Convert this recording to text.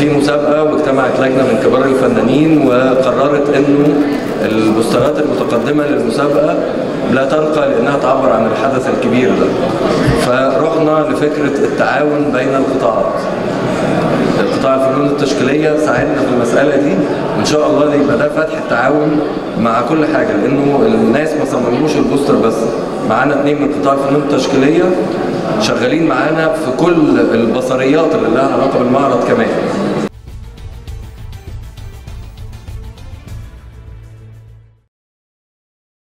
في مسابقه واجتمعت لجنه من كبار الفنانين وقررت انه البوسترات المتقدمه للمسابقه لا ترقى لانها تعبر عن الحدث الكبير ده فرحنا لفكره التعاون بين القطاعات قطاع الفنون التشكيليه ساعدنا في المساله دي وان شاء الله يبقى ده فتح التعاون مع كل حاجه لانه الناس ما صمموش البوستر بس معانا اثنين من قطاع الفنون التشكيليه شغالين معانا في كل البصريات اللي لها علاقه بالمعرض كمان